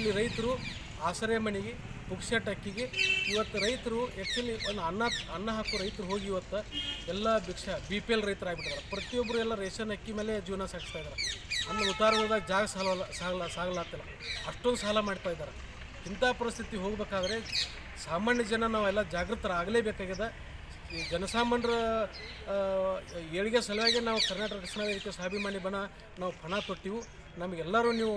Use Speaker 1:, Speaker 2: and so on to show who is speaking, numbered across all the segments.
Speaker 1: actually ರೈತರು ಆಸರೆ ಮನೆಗೆ ಪುಕ್ಸೆಟ್ ಅಕ್ಕಿಗೆ ಇವತ್ತು ರೈತರು ಆ್ಯಕ್ಚುಲಿ ಒಂದು ಅನ್ನ ಅನ್ನ ಹಾಕೋ ರೈತರು ಹೋಗಿ ಇವತ್ತು ಎಲ್ಲ ಭಿಕ್ಷಾ ಬಿ ಪಿ ಎಲ್ ರೈತರಾಗ್ಬಿಟ್ಟಿದ್ದಾರೆ ಪ್ರತಿಯೊಬ್ಬರು ಎಲ್ಲ ರೇಷನ್ ಅಕ್ಕಿ ಮೇಲೆ ಜೀವನ ಸಾಗಿಸ್ತಾ ಇದ್ದಾರೆ ಅನ್ನ ಉತ್ತಾರವಾದಾಗ ಜಾಗ ಸಾಲ ಸಾಗಲ ಸಾಗಲಾಗ್ತಿಲ್ಲ ಅಷ್ಟೊಂದು ಸಾಲ ಮಾಡ್ತಾ ಇದ್ದಾರೆ ಇಂಥ ಪರಿಸ್ಥಿತಿ ಹೋಗಬೇಕಾದ್ರೆ ಸಾಮಾನ್ಯ ಜನ ನಾವೆಲ್ಲ ಜಾಗೃತರಾಗಲೇಬೇಕಾಗಿದೆ ಈ ಜನಸಾಮಾನ್ಯರ ಆ, ಏಳಿಗೆ ಸಲುವಾಗಿ ನಾವು ಕರ್ನಾಟಕ ರಕ್ಷಣಾ ವೇದಿಕೆ ಸ್ವಾಭಿಮಾನಿ ಬಣ ನಾವು ಪಣ ತೊಟ್ಟಿವು ನಮಗೆಲ್ಲರೂ ನೀವು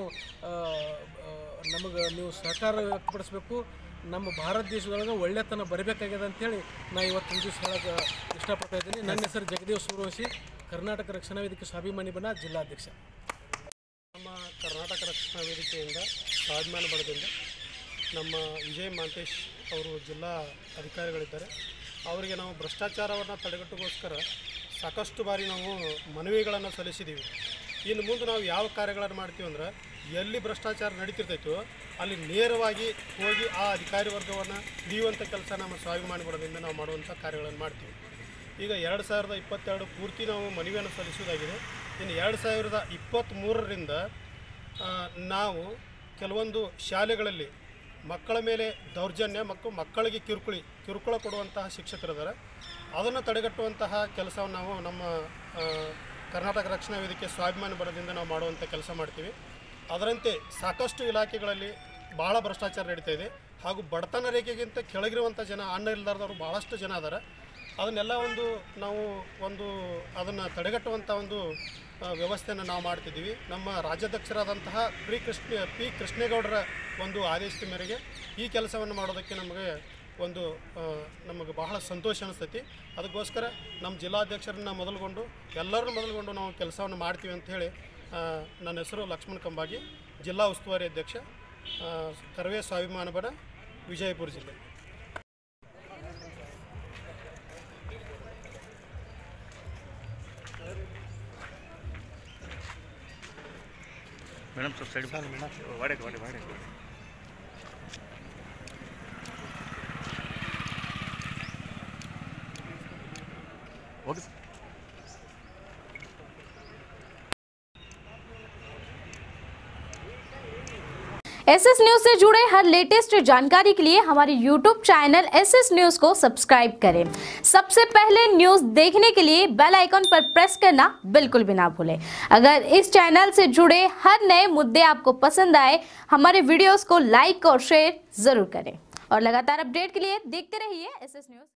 Speaker 1: ನಮಗೆ ನೀವು ಸಹಕಾರ ವ್ಯಕ್ತಪಡಿಸಬೇಕು ನಮ್ಮ ಭಾರತ ದೇಶದೊಳಗೆ ಒಳ್ಳೆತನ ಬರಬೇಕಾಗ್ಯದ ಅಂತೇಳಿ ನಾ ಇವತ್ತು ದಿವಸ ಹೇಳಕ್ಕೆ ಇಷ್ಟಪಡ್ತಾ ಇದ್ದೀನಿ ನನ್ನ ಹೆಸರು ಜಗದೀಶ್ ಸೂರ್ಯವಂಶಿ ಕರ್ನಾಟಕ ರಕ್ಷಣಾ ವೇದಿಕೆ ಸ್ವಾಭಿಮಾನಿ ಬಣ ಜಿಲ್ಲಾಧ್ಯಕ್ಷ
Speaker 2: ನಮ್ಮ ಕರ್ನಾಟಕ ರಕ್ಷಣಾ ವೇದಿಕೆಯಿಂದ ಸ್ವಾಭಿಮಾನ ಬಣದಿಂದ ನಮ್ಮ ವಿಜಯ್ ಮಾಂತೇಶ್ ಅವರು ಜಿಲ್ಲಾ ಅಧಿಕಾರಿಗಳಿದ್ದಾರೆ ಅವರಿಗೆ ನಾವು ಭ್ರಷ್ಟಾಚಾರವನ್ನು ತಡೆಗಟ್ಟುಗೋಸ್ಕರ ಸಾಕಷ್ಟು ಬಾರಿ ನಾವು ಮನವಿಗಳನ್ನು ಸಲ್ಲಿಸಿದ್ದೀವಿ ಇನ್ನು ಮುಂದೆ ನಾವು ಯಾವ ಕಾರ್ಯಗಳನ್ನು ಮಾಡ್ತೀವಿ ಅಂದ್ರೆ ಎಲ್ಲಿ ಭ್ರಷ್ಟಾಚಾರ ನಡೀತಿರ್ತೈತೋ ಅಲ್ಲಿ ನೇರವಾಗಿ ಹೋಗಿ ಆ ಅಧಿಕಾರಿ ವರ್ಗವನ್ನು ಹಿಡಿಯುವಂಥ ಕೆಲಸ ನಮ್ಮ ಸ್ವಾಭಿಮಾನ ಬಣದಿಂದ ನಾವು ಮಾಡುವಂಥ ಕಾರ್ಯಗಳನ್ನು ಮಾಡ್ತೀವಿ ಈಗ ಎರಡು ಸಾವಿರದ ಇಪ್ಪತ್ತೆರಡು ಪೂರ್ತಿ ನಾವು ಮನವಿಯನ್ನು ಸಲ್ಲಿಸುವುದಾಗಿದೆ ಇನ್ನು ಎರಡು ಸಾವಿರದ ಇಪ್ಪತ್ತ್ಮೂರರಿಂದ ಆ, ನಾವು ಕೆಲವೊಂದು ಶಾಲೆಗಳಲ್ಲಿ ಮಕ್ಕಳ ಮೇಲೆ ದೌರ್ಜನ್ಯ ಮತ್ತು ಮಕ್ಕಳಿಗೆ ಕಿರುಕುಳಿ ಕಿರುಕುಳ ಕೊಡುವಂತಹ ಶಿಕ್ಷಕರಿದ್ದಾರೆ ಅದನ್ನು ತಡೆಗಟ್ಟುವಂತಹ ಕೆಲಸವನ್ನು ನಾವು ನಮ್ಮ ಆ, ಕರ್ನಾಟಕ ರಕ್ಷಣಾ ವೇದಿಕೆ ಸ್ವಾಭಿಮಾನ ಬಲದಿಂದ ನಾವು ಮಾಡುವಂಥ ಕೆಲಸ ಮಾಡ್ತೀವಿ ಅದರಂತೆ ಸಾಕಷ್ಟು ಇಲಾಖೆಗಳಲ್ಲಿ ಭಾಳ ಭ್ರಷ್ಟಾಚಾರ ನಡೀತಾ ಇದೆ ಹಾಗೂ ಬಡತನ ರೇಖೆಗಿಂತ ಕೆಳಗಿರುವಂಥ ಜನ ಅನ್ನ ಇಲ್ಲಾರ್ದವರು ಭಾಳಷ್ಟು ಜನ ಅದಾರೆ ಅದನ್ನೆಲ್ಲ ಒಂದು ನಾವು ಒಂದು ಅದನ್ನು ತಡೆಗಟ್ಟುವಂಥ ಒಂದು ಆ, ವ್ಯವಸ್ಥೆಯನ್ನು ನಾವು ಮಾಡ್ತಿದ್ದೀವಿ ನಮ್ಮ ರಾಜ್ಯಾಧ್ಯಕ್ಷರಾದಂತಹ ಪಿ ಕೃಷ್ಣ ಪಿ ಕೃಷ್ಣೇಗೌಡರ ಒಂದು ಆದೇಶದ ಮೇರೆಗೆ ಈ ಕೆಲಸವನ್ನು ಮಾಡೋದಕ್ಕೆ ನಮಗೆ ಒಂದು ಆ, ನಮಗೆ ಬಹಳ ಸಂತೋಷ ಅನಿಸ್ತೈತಿ ಅದಕ್ಕೋಸ್ಕರ ನಮ್ಮ ಜಿಲ್ಲಾಧ್ಯಕ್ಷರನ್ನ ಮೊದಲುಗೊಂಡು ಎಲ್ಲರನ್ನು ಮೊದಲುಗೊಂಡು ನಾವು ಕೆಲಸವನ್ನು ಮಾಡ್ತೀವಿ ಅಂತ ಹೇಳಿ ಆ, ನನ್ನ ಹೆಸರು ಲಕ್ಷ್ಮಣ್ ಕಂಬಾಗಿ ಜಿಲ್ಲಾ ಉಸ್ತುವಾರಿ ಅಧ್ಯಕ್ಷ ಆ, ಕರವೇ ಸ್ವಾಭಿಮಾನ ಬಣ ವಿಜಯಪುರ ಜಿಲ್ಲೆ
Speaker 3: ಮೇಡಮ್ ಸ್ವಲ್ಪ ಸೈಡ್ ವಾಡಕ್ಕೆ ವಾಡಿ ವಾಡಿ okay sir
Speaker 4: S S news से जुड़े हर लेटेस्ट जानकारी के लिए हमारे YouTube channel S S news को सब्सक्राइब करें सबसे पहले न्यूज देखने के लिए बेल आइकन पर प्रेस करना बिल्कुल भी ना भूलें अगर इस चैनल से जुड़े हर नए मुद्दे आपको पसंद आए हमारे वीडियोस को लाइक और शेयर जरूर करें और लगातार अपडेट के लिए देखते रहिए एस एस न्यूज